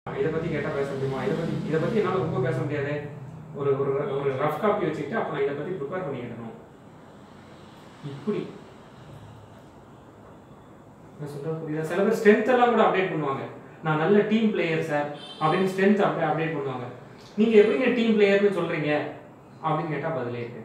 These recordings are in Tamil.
இதை பத்தி கேட்டா பேச முடியுமா இதை பத்தி இதை பத்தி என்னால ரொம்ப பேச முடியாது ஒரு ஒரு ஒரு ரஃப் காப்பி வச்சுக்கிட்டு அப்புறம் இதை பத்தி ப்ரிப்பேர் பண்ணிக்கிடணும் இப்படி நான் சொல்றது புரியுதா சில பேர் ஸ்ட்ரென்த் எல்லாம் கூட அப்டேட் பண்ணுவாங்க நான் நல்ல டீம் பிளேயர் சார் அப்படின்னு ஸ்ட்ரென்த் அப்படியே அப்டேட் பண்ணுவாங்க நீங்க எப்படிங்க டீம் பிளேயர்னு சொல்றீங்க அப்படின்னு கேட்டா பதிலே இருக்கு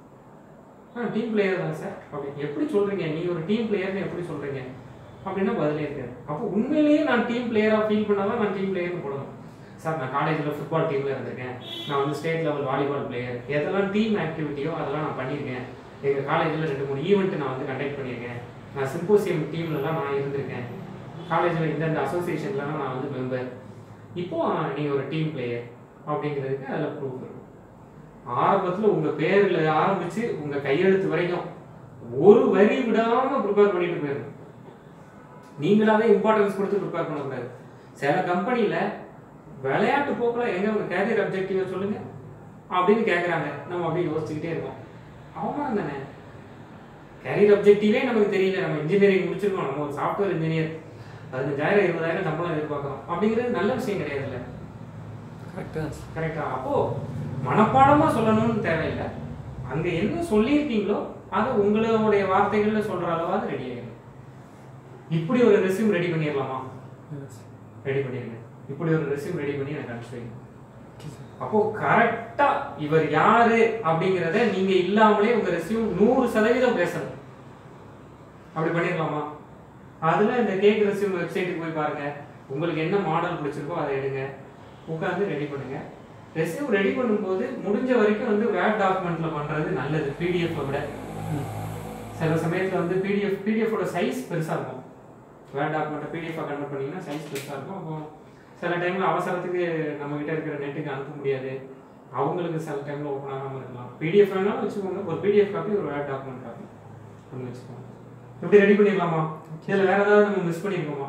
ஆ டீம் பிளேயர் தான் சார் அப்படி எப்படி சொல்றீங்க நீங்க ஒரு டீம் பிளேயர்னு எப்படி சொல்றீங்க அப்படின்னா பதிலே இருக்காது அப்போ உண்மையிலேயே நான் டீம் பிளேயரா ஃபீல் பண்ணாதான் நான் டீம் பிளேயர்னு போடணும் சார் நான் காலேஜில் ஃபுட்பால் டீமில் இருந்திருக்கேன் நான் வந்து ஸ்டேட் லெவல் வாலிபால் பிளேயர் எதெல்லாம் டீம் ஆக்டிவிட்டியோ அதெல்லாம் நான் பண்ணியிருக்கேன் எங்கள் காலேஜில் ரெண்டு மூணு ஈவெண்ட் நான் வந்து கண்டக்ட் பண்ணியிருக்கேன் நான் சிம்போசியம் டீம்லலாம் நான் இருந்திருக்கேன் காலேஜில் இந்தந்த அசோசியேஷன்லாம் நான் வந்து மெம்பர் இப்போ நீங்கள் ஒரு டீம் பிளேயர் அப்படிங்கிறதுக்கு அதில் ப்ரூஃப் இருக்கும் ஆரம்பத்தில் உங்கள் பேரில் ஆரம்பித்து உங்கள் கையெழுத்து வரைக்கும் ஒரு வரி விடாமல் ப்ரிப்பேர் பண்ணிட்டு போயிடணும் நீங்களாவே இம்பார்ட்டன்ஸ் கொடுத்து ப்ரிப்பேர் பண்ணக்கூடாது சில கம்பெனியில் விளையாட்டு போக்கில் எங்க உங்க கேரியர் அப்ஜெக்டிவ் சொல்லுங்க அப்படின்னு கேட்குறாங்க நம்ம அப்படியே யோசிச்சுக்கிட்டே இருக்கோம் அவமானம் தானே கேரியர் அப்ஜெக்டிவே நமக்கு தெரியல நம்ம இன்ஜினியரிங் முடிச்சிருக்கோம் நம்ம ஒரு சாஃப்ட்வேர் இன்ஜினியர் பதினஞ்சாயிரம் இருபதாயிரம் சம்பளம் எதிர்பார்க்குறோம் அப்படிங்கிறது நல்ல விஷயம் கிடையாதுல்ல கரெக்டாக கரெக்டா அப்போ மனப்பாடமா சொல்லணும்னு தேவையில்லை அங்க என்ன சொல்லியிருக்கீங்களோ அதை உங்களுடைய வார்த்தைகள்ல சொல்ற அளவாவது ரெடி ஆயிடும் இப்படி ஒரு ரெஸ்யூம் ரெடி பண்ணிடலாமா ரெடி பண்ணிருங்க இப்படி ஒரு ரெஸ்யூம் ரெடி பண்ணி எனக்கு அனுப்பிச்சு வைங்க அப்போ கரெக்டா இவர் யாரு அப்படிங்கிறத நீங்க இல்லாமலே உங்க ரெஸ்யூம் நூறு சதவீதம் பேசணும் அப்படி பண்ணிடலாமா அதுல இந்த கேக் ரெஸ்யூம் வெப்சைட்டுக்கு போய் பாருங்க உங்களுக்கு என்ன மாடல் பிடிச்சிருக்கோ அதை எடுங்க உட்காந்து ரெடி பண்ணுங்க ரெஸ்யூம் ரெடி பண்ணும்போது முடிஞ்ச வரைக்கும் வந்து வேர்ட் டாக்குமெண்ட்ல பண்றது நல்லது பிடிஎஃப் விட சில சமயத்துல வந்து பிடிஎஃப் பிடிஎஃபோட சைஸ் பெருசா இருக்கும் வேர்ட் டாக்குமெண்ட்டை பிடிஎஃப் கன்வெர்ட் பண்ணீங்கன்னா சைஸ் பெருசா இருக்கும் அப்போ சில டைம்ல அவசரத்துக்கு நம்ம கிட்ட இருக்கிற நெட்டுக்கு அனுப்ப முடியாது அவங்களுக்கு சில டைம்ல ஓப்பன் ஆகாம இருக்கலாம் பிடிஎஃப் வேணாலும் வச்சுக்கோங்க ஒரு பிடிஎஃப் காப்பி ஒரு வேர்ட் டாக்குமெண்ட் காப்பி ஒன்று வச்சுக்கோங்க இப்படி ரெடி பண்ணிடலாமா இதில் வேற ஏதாவது நம்ம மிஸ் பண்ணிருக்கோமா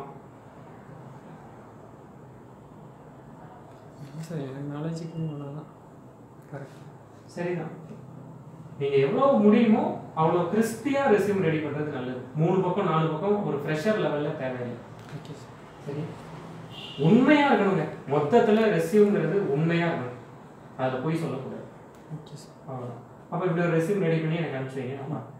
சார் எனக்கு நாலேஜுக்கு அவ்வளோதான் கரெக்ட் சரிதான் நீங்க எவ்வளவு முடியுமோ அவ்வளவு கிறிஸ்பியா ரெஸ்யூம் ரெடி பண்றது நல்லது மூணு பக்கம் நாலு பக்கம் ஒரு ஃப்ரெஷர் லெவல்ல தேவையில்லை ஓகே சார் சரி உண்மையா இருக்கணுங்க மொத்தத்துல ரெஸ்யூம்ங்கிறது உண்மையா இருக்கணும் அதுல போய் சொல்லக்கூடாது ஓகே சார் அவ்வளவுதான் அப்ப இப்படி ஒரு ரெஸ்யூம் ரெடி பண்ணி எனக்கு அனுப்பிச்சு வைங்க ஆமா